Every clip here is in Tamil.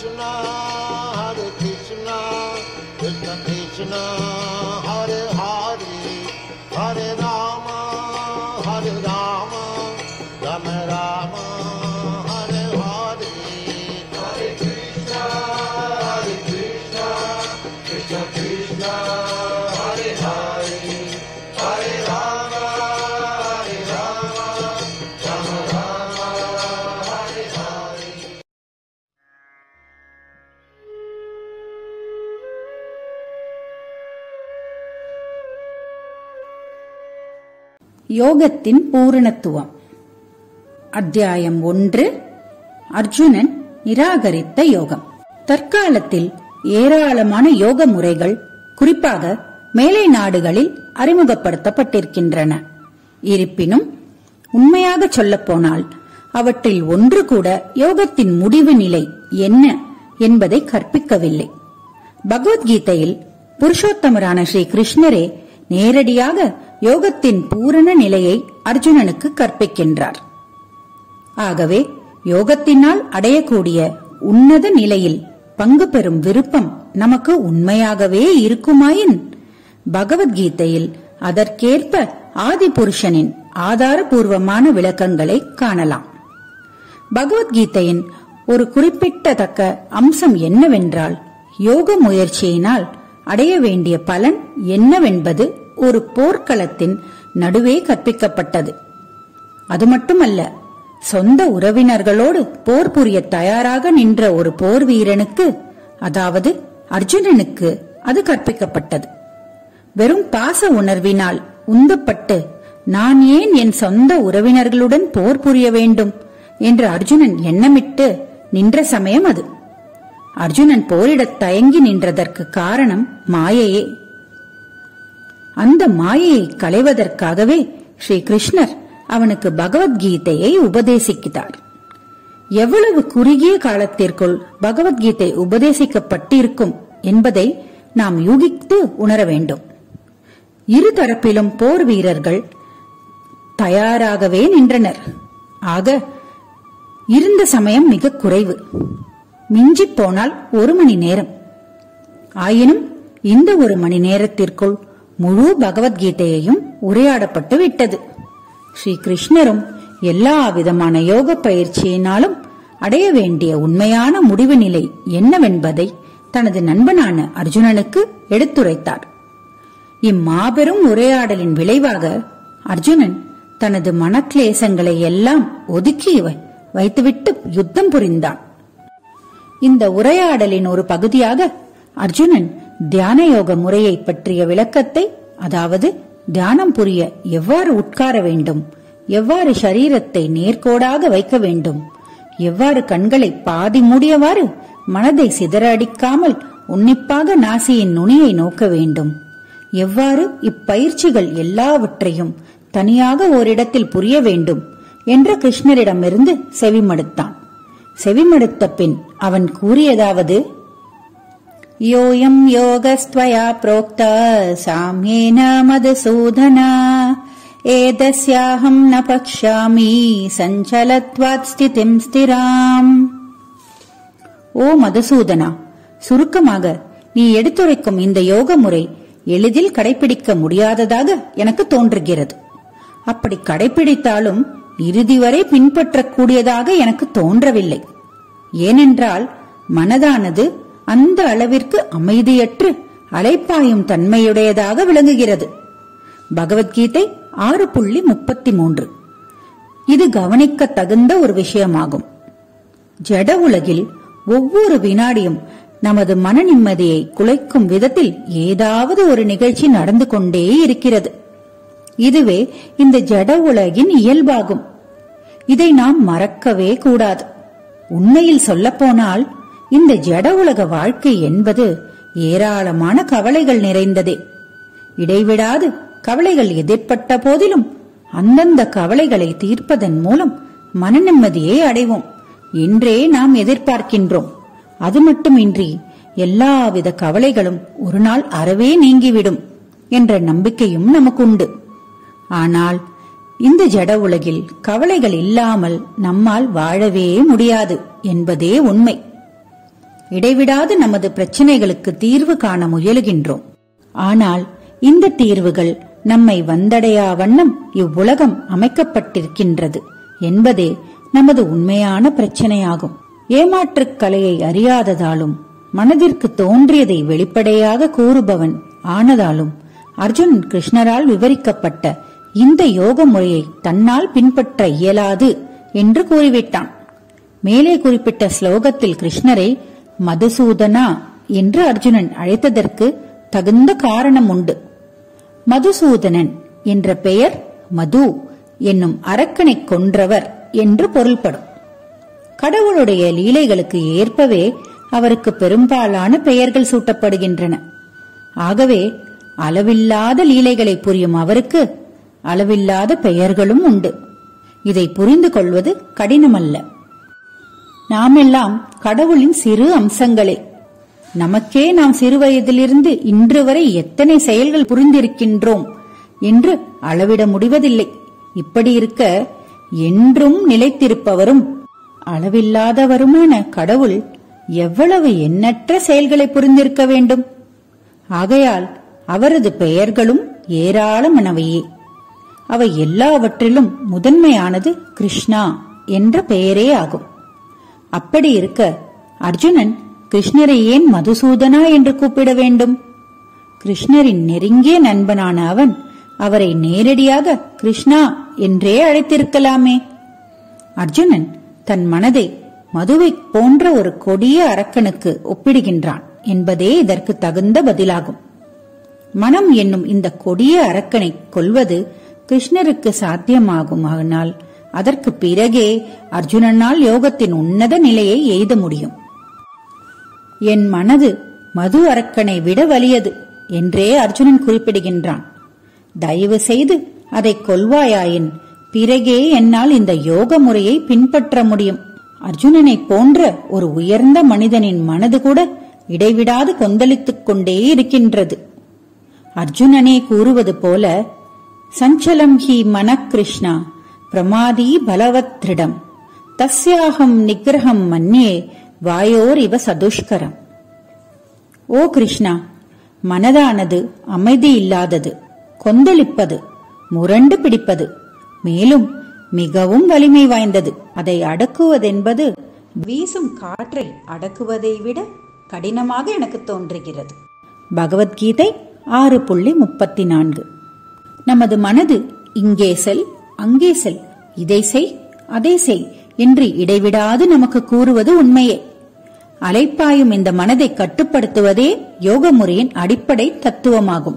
Krishna, Hare Krishna, Krishna Krishna, Hare Hare, Hare Rama, Hare Rama, Rama Rama, Hare Hare, Hare Krishna, Hare Krishna, Krishna Krishna, Hare Hare, Hare Rama, Hare Rama, Rama Rama, Hare Hare. யோகத்தின் பூரணத்துவம் அத்தியாயம் ஒன்று அர்ஜுனன் நிராகரித்த யோகம் தற்காலத்தில் ஏராளமான யோக முறைகள் குறிப்பாக மேலை நாடுகளில் அறிமுகப்படுத்தப்பட்டிருக்கின்றன இருப்பினும் உண்மையாக சொல்லப்போனால் அவற்றில் ஒன்று கூட யோகத்தின் முடிவு நிலை என்ன என்பதை கற்பிக்கவில்லை பகவத்கீதையில் புருஷோத்தமரான ஸ்ரீ கிருஷ்ணரே நேரடியாக யோகத்தின் பூரண நிலையை அர்ஜுனனுக்கு கற்பிக்கின்றார் ஆகவே யோகத்தினால் அடையக்கூடிய உன்னத நிலையில் பங்கு பெறும் விருப்பம் நமக்கு உண்மையாகவே இருக்குமாயின் பகவத்கீதையில் அதற்கேற்ப ஆதி புருஷனின் ஆதாரபூர்வமான விளக்கங்களை காணலாம் பகவத்கீதையின் ஒரு குறிப்பிட்டத்தக்க அம்சம் என்னவென்றால் யோக முயற்சியினால் அடைய வேண்டிய பலன் என்னவென்பது ஒரு போர்க்களத்தின் நடுவே கற்பிக்கப்பட்டது அது மட்டுமல்ல சொந்த உறவினர்களோடு போர் புரிய தயாராக நின்ற ஒரு போர் வீரனுக்கு அதாவது அர்ஜுனனுக்கு அது கற்பிக்கப்பட்டது வெறும் பாச உணர்வினால் உந்தப்பட்டு நான் ஏன் என் சொந்த உறவினர்களுடன் போர் புரிய வேண்டும் என்று அர்ஜுனன் எண்ணமிட்டு நின்ற சமயம் அது அர்ஜுனன் போரிடத் தயங்கி நின்றதற்கு காரணம் மாயையே அந்த மாயையை களைவதற்காகவே ஸ்ரீ கிருஷ்ணர் அவனுக்கு பகவத்கீதையை உபதேசிக்கிறார் எவ்வளவு குறுகிய காலத்திற்குள் பகவத்கீதை உபதேசிக்கப்பட்டிருக்கும் என்பதை நாம் யூகித்து உணர வேண்டும் இரு தரப்பிலும் போர் வீரர்கள் தயாராகவே நின்றனர் ஆக இருந்த சமயம் மிக குறைவு மிஞ்சிப் போனால் ஒரு மணி நேரம் ஆயினும் இந்த ஒரு மணி நேரத்திற்குள் முழு பகவத்கீதையையும் உரையாடப்பட்டு விட்டது ஸ்ரீ கிருஷ்ணரும் எல்லா விதமான யோக பயிற்சியினாலும் அடைய வேண்டிய உண்மையான முடிவு நிலை என்னவென்பதை தனது நண்பனான அர்ஜுனனுக்கு எடுத்துரைத்தார் இம்மாபெரும் உரையாடலின் விளைவாக அர்ஜுனன் தனது மனக்லேசங்களை எல்லாம் ஒதுக்கி வை- வைத்துவிட்டு யுத்தம் புரிந்தான் இந்த உரையாடலின் ஒரு பகுதியாக அர்ஜுனன் தியான யோக முறையை பற்றிய விளக்கத்தை அதாவது தியானம் புரிய எவ்வாறு உட்கார வேண்டும் எவ்வாறு சரீரத்தை நேர்கோடாக வைக்க வேண்டும் எவ்வாறு கண்களை பாதி மூடியவாறு மனதை சிதற அடிக்காமல் உன்னிப்பாக நாசியின் நுனியை நோக்க வேண்டும் எவ்வாறு இப்பயிற்சிகள் எல்லாவற்றையும் தனியாக ஓரிடத்தில் புரிய வேண்டும் என்ற கிருஷ்ணரிடமிருந்து செவிமடுத்தான் செவிமடுத்த பின் அவன் கூறியதாவது யோயம் யோகஸ்த்வயா प्रोक्त साम्येन मधुसूदन एतस्याहं न पक्ष्यामि सञ्चलत्वात् स्थितिम् स्थिराम् ஓ மதுசூதனா சுருக்கமாக நீ எடுத்துரைக்கும் இந்த யோக முறை எளிதில் கடைபிடிக்க முடியாததாக எனக்கு தோன்றுகிறது அப்படி கடைபிடித்தாலும் இறுதி வரை பின்பற்றக்கூடியதாக எனக்கு தோன்றவில்லை ஏனென்றால் மனதானது அந்த அளவிற்கு அமைதியற்று அலைப்பாயும் தன்மையுடையதாக விளங்குகிறது பகவத்கீதை ஆறு புள்ளி முப்பத்தி மூன்று இது கவனிக்க தகுந்த ஒரு விஷயமாகும் ஜட உலகில் ஒவ்வொரு வினாடியும் நமது மன நிம்மதியை குலைக்கும் விதத்தில் ஏதாவது ஒரு நிகழ்ச்சி நடந்து கொண்டே இருக்கிறது இதுவே இந்த ஜட உலகின் இயல்பாகும் இதை நாம் மறக்கவே கூடாது உண்மையில் சொல்லப்போனால் இந்த ஜட உலக வாழ்க்கை என்பது ஏராளமான கவலைகள் நிறைந்ததே இடைவிடாது கவலைகள் எதிர்ப்பட்ட போதிலும் அந்தந்த கவலைகளை தீர்ப்பதன் மூலம் மன நிம்மதியை அடைவோம் என்றே நாம் எதிர்பார்க்கின்றோம் அது மட்டுமின்றி எல்லாவித கவலைகளும் ஒரு நாள் அறவே நீங்கிவிடும் என்ற நம்பிக்கையும் நமக்குண்டு ஆனால் இந்த ஜட உலகில் கவலைகள் இல்லாமல் நம்மால் வாழவே முடியாது என்பதே உண்மை இடைவிடாது நமது பிரச்சனைகளுக்கு தீர்வு காண முயலுகின்றோம் ஆனால் இந்த தீர்வுகள் நம்மை வந்தடையா வண்ணம் இவ்வுலகம் அமைக்கப்பட்டிருக்கின்றது என்பதே நமது உண்மையான பிரச்சனையாகும் ஏமாற்றுக் கலையை அறியாததாலும் மனதிற்கு தோன்றியதை வெளிப்படையாக கூறுபவன் ஆனதாலும் அர்ஜுனன் கிருஷ்ணரால் விவரிக்கப்பட்ட இந்த யோக முறையை தன்னால் பின்பற்ற இயலாது என்று கூறிவிட்டான் மேலே குறிப்பிட்ட ஸ்லோகத்தில் கிருஷ்ணரை மதுசூதனா என்று அர்ஜுனன் அழைத்ததற்கு தகுந்த காரணம் உண்டு மதுசூதனன் என்ற பெயர் மது என்னும் அரக்கனை கொன்றவர் என்று பொருள்படும் கடவுளுடைய லீலைகளுக்கு ஏற்பவே அவருக்கு பெரும்பாலான பெயர்கள் சூட்டப்படுகின்றன ஆகவே அளவில்லாத லீலைகளை புரியும் அவருக்கு அளவில்லாத பெயர்களும் உண்டு இதை புரிந்து கொள்வது கடினமல்ல நாமெல்லாம் கடவுளின் சிறு அம்சங்களே நமக்கே நாம் சிறுவயதிலிருந்து இன்று வரை எத்தனை செயல்கள் புரிந்திருக்கின்றோம் என்று அளவிட முடிவதில்லை இப்படி இருக்க என்றும் நிலைத்திருப்பவரும் அளவில்லாதவருமான கடவுள் எவ்வளவு எண்ணற்ற செயல்களை புரிந்திருக்க வேண்டும் ஆகையால் அவரது பெயர்களும் ஏராளமானவையே அவை எல்லாவற்றிலும் முதன்மையானது கிருஷ்ணா என்ற பெயரே ஆகும் அப்படி இருக்க அர்ஜுனன் கிருஷ்ணரை ஏன் மதுசூதனா என்று கூப்பிட வேண்டும் கிருஷ்ணரின் நெருங்கிய நண்பனான அவன் அவரை நேரடியாக கிருஷ்ணா என்றே அழைத்திருக்கலாமே அர்ஜுனன் தன் மனதை மதுவை போன்ற ஒரு கொடிய அரக்கனுக்கு ஒப்பிடுகின்றான் என்பதே இதற்கு தகுந்த பதிலாகும் மனம் என்னும் இந்த கொடிய அரக்கனை கொல்வது கிருஷ்ணருக்கு சாத்தியமாகுமானால் அதற்கு பிறகே அர்ஜுனனால் யோகத்தின் உன்னத நிலையை எய்த முடியும் என் மனது மது அரக்கனை விட வலியது என்றே அர்ஜுனன் குறிப்பிடுகின்றான் தயவு செய்து அதை கொல்வாயாயின் பிறகே என்னால் இந்த யோக முறையை பின்பற்ற முடியும் அர்ஜுனனை போன்ற ஒரு உயர்ந்த மனிதனின் மனது கூட இடைவிடாது கொந்தளித்துக் கொண்டே இருக்கின்றது அர்ஜுனனே கூறுவது போல சஞ்சலம் ஹி மனக் கிருஷ்ணா பிரமாதி பலவத் திருடம் தஸ்யாகம் நிகிரகம் மன்யே வாயோர் இவ சதுஷ்கரம் ஓ கிருஷ்ணா மனதானது அமைதி இல்லாதது கொந்தளிப்பது முரண்டு பிடிப்பது மேலும் மிகவும் வலிமை வாய்ந்தது அதை அடக்குவதென்பது வீசும் காற்றை அடக்குவதை விட கடினமாக எனக்கு தோன்றுகிறது பகவத்கீதை ஆறு புள்ளி முப்பத்தி நான்கு நமது மனது இங்கே செல் அங்கே செல் இதை செய் அதை செய் என்று இடைவிடாது நமக்கு கூறுவது உண்மையே அலைப்பாயும் இந்த மனதை கட்டுப்படுத்துவதே யோக முறையின் அடிப்படை தத்துவமாகும்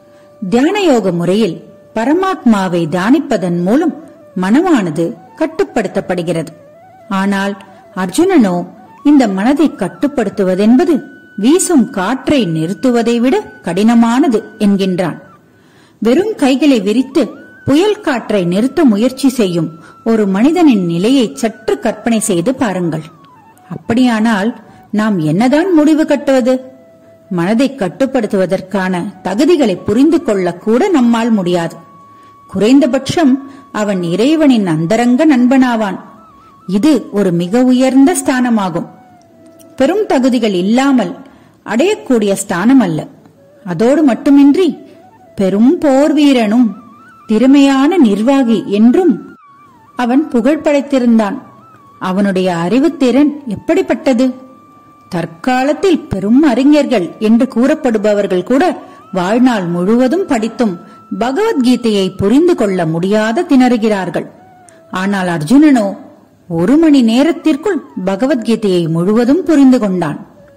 தியான யோக முறையில் பரமாத்மாவை தியானிப்பதன் மூலம் மனமானது கட்டுப்படுத்தப்படுகிறது ஆனால் அர்ஜுனனோ இந்த மனதை கட்டுப்படுத்துவதென்பது வீசும் காற்றை நிறுத்துவதை விட கடினமானது என்கின்றான் வெறும் கைகளை விரித்து புயல் காற்றை நிறுத்த முயற்சி செய்யும் ஒரு மனிதனின் நிலையை சற்று கற்பனை செய்து பாருங்கள் அப்படியானால் நாம் என்னதான் முடிவு கட்டுவது மனதை கட்டுப்படுத்துவதற்கான தகுதிகளை புரிந்து கொள்ள கூட நம்மால் முடியாது குறைந்தபட்சம் அவன் இறைவனின் அந்தரங்க நண்பனாவான் இது ஒரு மிக உயர்ந்த ஸ்தானமாகும் பெரும் தகுதிகள் இல்லாமல் அடையக்கூடிய ஸ்தானம் அல்ல அதோடு மட்டுமின்றி பெரும் போர் வீரனும் திறமையான நிர்வாகி என்றும் அவன் புகழ் படைத்திருந்தான் அவனுடைய அறிவுத்திறன் எப்படிப்பட்டது தற்காலத்தில் பெரும் அறிஞர்கள் என்று கூறப்படுபவர்கள் கூட வாழ்நாள் முழுவதும் படித்தும் பகவத்கீதையை புரிந்து கொள்ள முடியாத திணறுகிறார்கள் ஆனால் அர்ஜுனனோ ஒரு மணி நேரத்திற்குள் பகவத்கீதையை முழுவதும் புரிந்து கொண்டான்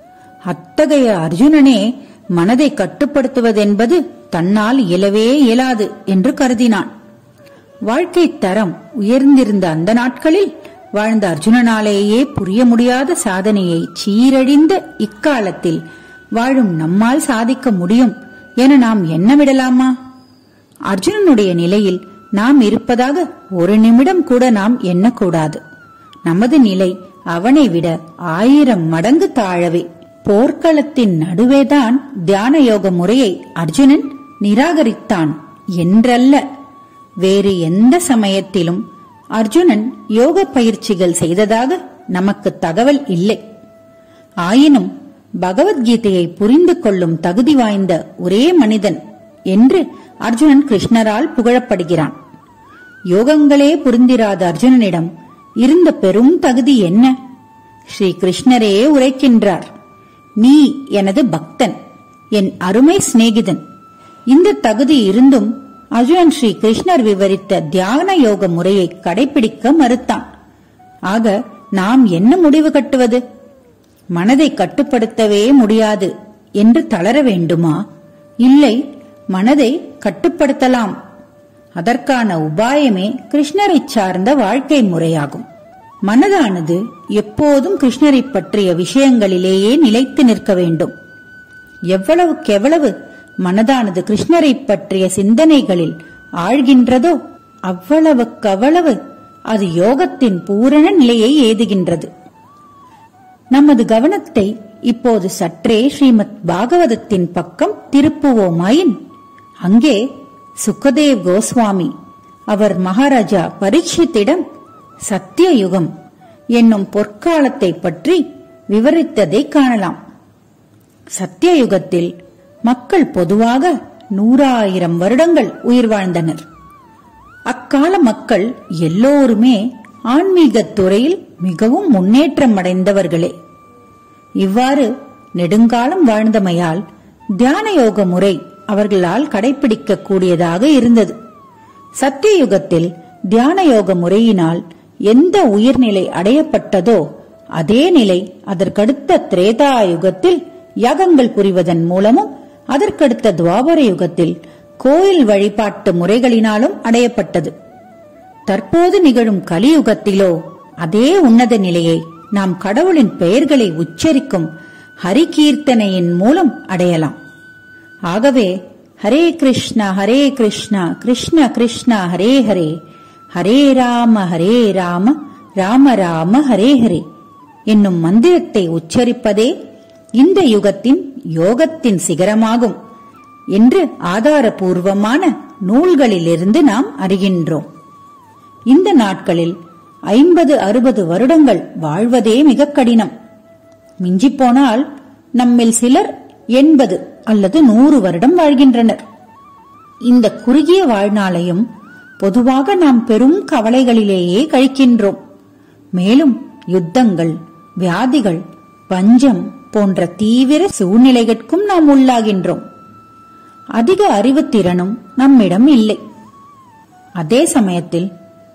அத்தகைய அர்ஜுனனே மனதை கட்டுப்படுத்துவதென்பது தன்னால் இயலவே இயலாது என்று கருதினான் வாழ்க்கை தரம் உயர்ந்திருந்த அந்த நாட்களில் வாழ்ந்த அர்ஜுனனாலேயே புரிய முடியாத சாதனையை சீரழிந்த இக்காலத்தில் வாழும் நம்மால் சாதிக்க முடியும் என நாம் எண்ணமிடலாமா அர்ஜுனனுடைய நிலையில் நாம் இருப்பதாக ஒரு நிமிடம் கூட நாம் எண்ணக்கூடாது நமது நிலை அவனை விட ஆயிரம் மடங்கு தாழவே போர்க்களத்தின் நடுவேதான் தியான யோக முறையை அர்ஜுனன் நிராகரித்தான் என்றல்ல வேறு எந்த சமயத்திலும் அர்ஜுனன் யோக பயிற்சிகள் செய்ததாக நமக்கு தகவல் இல்லை ஆயினும் பகவத்கீதையை புரிந்து கொள்ளும் தகுதி வாய்ந்த ஒரே மனிதன் என்று அர்ஜுனன் கிருஷ்ணரால் புகழப்படுகிறான் யோகங்களே புரிந்திராத அர்ஜுனனிடம் இருந்த பெரும் தகுதி என்ன ஸ்ரீ கிருஷ்ணரே உரைக்கின்றார் நீ எனது பக்தன் என் அருமை சிநேகிதன் இந்த தகுதி இருந்தும் அர்ஜுனன் ஸ்ரீ கிருஷ்ணர் விவரித்த தியான யோக முறையை கடைபிடிக்க மறுத்தான் ஆக நாம் என்ன முடிவு கட்டுவது மனதை கட்டுப்படுத்தவே முடியாது என்று தளர வேண்டுமா இல்லை மனதை கட்டுப்படுத்தலாம் அதற்கான உபாயமே கிருஷ்ணரை சார்ந்த வாழ்க்கை முறையாகும் மனதானது எப்போதும் கிருஷ்ணரை பற்றிய விஷயங்களிலேயே நிலைத்து நிற்க வேண்டும் எவ்வளவுக்கெவ்வளவு மனதானது கிருஷ்ணரை பற்றிய சிந்தனைகளில் ஆழ்கின்றதோ அவ்வளவுக்கவ்வளவு அது யோகத்தின் பூரண நிலையை ஏதுகின்றது நமது கவனத்தை இப்போது சற்றே ஸ்ரீமத் பாகவதத்தின் பக்கம் திருப்புவோமாயின் அங்கே சுக்கதேவ் கோஸ்வாமி அவர் மகாராஜா பரீட்சித்திடம் சத்தியயுகம் என்னும் பொற்காலத்தை பற்றி விவரித்ததை காணலாம் சத்தியயுகத்தில் மக்கள் பொதுவாக நூறாயிரம் வருடங்கள் உயிர் வாழ்ந்தனர் அக்கால மக்கள் எல்லோருமே ஆன்மீகத் துறையில் மிகவும் முன்னேற்றம் அடைந்தவர்களே இவ்வாறு நெடுங்காலம் வாழ்ந்தமையால் தியான யோக முறை அவர்களால் கடைபிடிக்க கூடியதாக இருந்தது சத்தியயுகத்தில் தியான யோக முறையினால் எந்த உயிர்நிலை அடையப்பட்டதோ அதே நிலை அதற்கடுத்த திரேதா யுகத்தில் யாகங்கள் புரிவதன் மூலமும் அதற்கடுத்த துவாபர யுகத்தில் கோயில் வழிபாட்டு முறைகளினாலும் அடையப்பட்டது தற்போது நிகழும் கலியுகத்திலோ அதே உன்னத நிலையை நாம் கடவுளின் பெயர்களை உச்சரிக்கும் ஹரிகீர்த்தனையின் மூலம் அடையலாம் ஆகவே ஹரே கிருஷ்ணா ஹரே கிருஷ்ணா கிருஷ்ண கிருஷ்ணா ஹரே ஹரே ஹரே ராம ஹரே ராம ராம ராம ஹரே ஹரே என்னும் மந்திரத்தை உச்சரிப்பதே இந்த யுகத்தின் யோகத்தின் சிகரமாகும் என்று ஆதாரபூர்வமான நூல்களிலிருந்து நாம் அறிகின்றோம் இந்த நாட்களில் ஐம்பது அறுபது வருடங்கள் வாழ்வதே மிக கடினம் மிஞ்சிப்போனால் நம்மில் சிலர் எண்பது அல்லது நூறு வருடம் வாழ்கின்றனர் இந்த குறுகிய வாழ்நாளையும் பொதுவாக நாம் பெரும் கவலைகளிலேயே கழிக்கின்றோம் மேலும் யுத்தங்கள் வியாதிகள் பஞ்சம் போன்ற தீவிர சூழ்நிலைகளுக்கும் நாம் உள்ளாகின்றோம் அதிக அறிவுத்திறனும் நம்மிடம் இல்லை அதே சமயத்தில்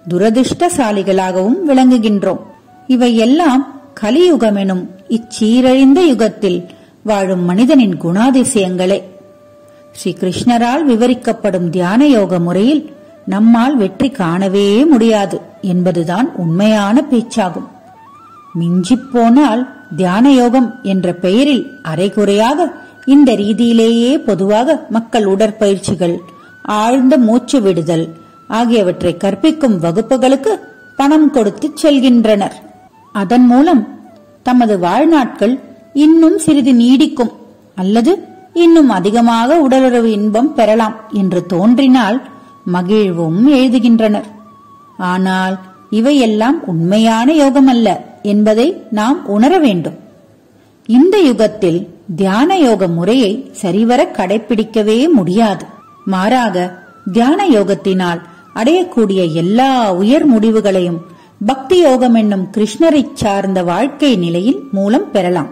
துரதிருஷ்டசாலிகளாகவும் விளங்குகின்றோம் இவையெல்லாம் கலியுகமெனும் இச்சீரழிந்த யுகத்தில் வாழும் மனிதனின் குணாதிசயங்களே ஸ்ரீ கிருஷ்ணரால் விவரிக்கப்படும் தியான யோக முறையில் நம்மால் வெற்றி காணவே முடியாது என்பதுதான் உண்மையான பேச்சாகும் மிஞ்சிப்போனால் தியான யோகம் என்ற பெயரில் அரைகுறையாக இந்த ரீதியிலேயே பொதுவாக மக்கள் உடற்பயிற்சிகள் ஆழ்ந்த மூச்சு விடுதல் ஆகியவற்றை கற்பிக்கும் வகுப்புகளுக்கு பணம் கொடுத்து செல்கின்றனர் அதன் மூலம் தமது வாழ்நாட்கள் இன்னும் சிறிது நீடிக்கும் அல்லது இன்னும் அதிகமாக உடலுறவு இன்பம் பெறலாம் என்று தோன்றினால் மகிழ்வும் எழுதுகின்றனர் ஆனால் இவையெல்லாம் உண்மையான யோகம் அல்ல என்பதை நாம் உணர வேண்டும் இந்த யுகத்தில் தியான யோக முறையை சரிவர கடைபிடிக்கவே முடியாது மாறாக தியான யோகத்தினால் அடையக்கூடிய எல்லா உயர் முடிவுகளையும் பக்தி யோகம் என்னும் கிருஷ்ணரை சார்ந்த வாழ்க்கை நிலையில் மூலம் பெறலாம்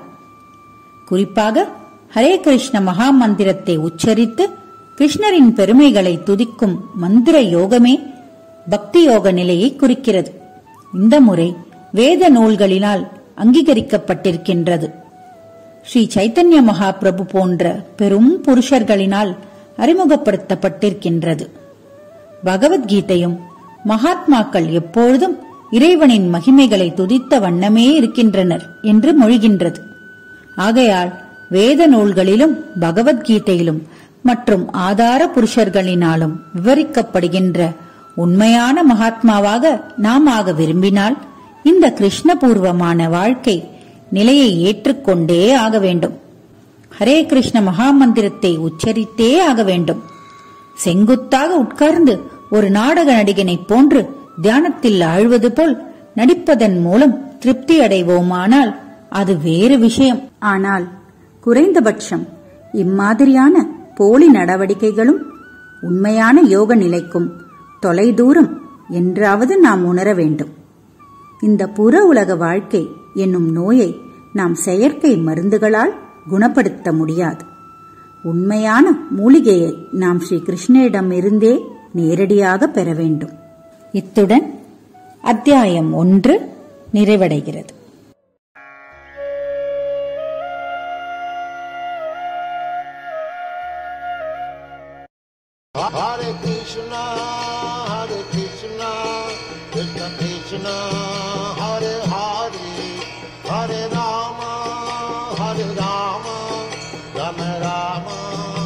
குறிப்பாக ஹரே கிருஷ்ண மகா மந்திரத்தை உச்சரித்து கிருஷ்ணரின் பெருமைகளை துதிக்கும் மந்திர யோகமே பக்தி யோக நிலையை குறிக்கிறது இந்த முறை வேத நூல்களினால் அங்கீகரிக்கப்பட்டிருக்கின்றது ஸ்ரீ சைத்தன்ய மகாபிரபு போன்ற பெரும் புருஷர்களினால் அறிமுகப்படுத்தப்பட்டிருக்கின்றது பகவத்கீதையும் மகாத்மாக்கள் எப்பொழுதும் இறைவனின் மகிமைகளை துதித்த வண்ணமே இருக்கின்றனர் என்று மொழிகின்றது ஆகையால் வேத நூல்களிலும் பகவத்கீதையிலும் மற்றும் ஆதார புருஷர்களினாலும் விவரிக்கப்படுகின்ற உண்மையான மகாத்மாவாக நாம் ஆக விரும்பினால் இந்த கிருஷ்ணபூர்வமான வாழ்க்கை நிலையை ஏற்றுக்கொண்டே ஆக வேண்டும் ஹரே கிருஷ்ண மகாமந்திரத்தை உச்சரித்தே ஆக வேண்டும் செங்குத்தாக உட்கார்ந்து ஒரு நாடக நடிகனைப் போன்று தியானத்தில் ஆழ்வது போல் நடிப்பதன் மூலம் திருப்தி அடைவோமானால் அது வேறு விஷயம் ஆனால் குறைந்தபட்சம் இம்மாதிரியான போலி நடவடிக்கைகளும் உண்மையான யோக நிலைக்கும் தொலைதூரம் என்றாவது நாம் உணர வேண்டும் இந்த புற உலக வாழ்க்கை என்னும் நோயை நாம் செயற்கை மருந்துகளால் குணப்படுத்த முடியாது உண்மையான மூலிகையை நாம் ஸ்ரீ கிருஷ்ணரிடமிருந்தே நேரடியாக பெற வேண்டும் இத்துடன் அத்தியாயம் ஒன்று நிறைவடைகிறது Hare Krishna, Hare Krishna, Krishna Krishna, Hare Hare, Hare Rama, Hare Rama, Rama Rama,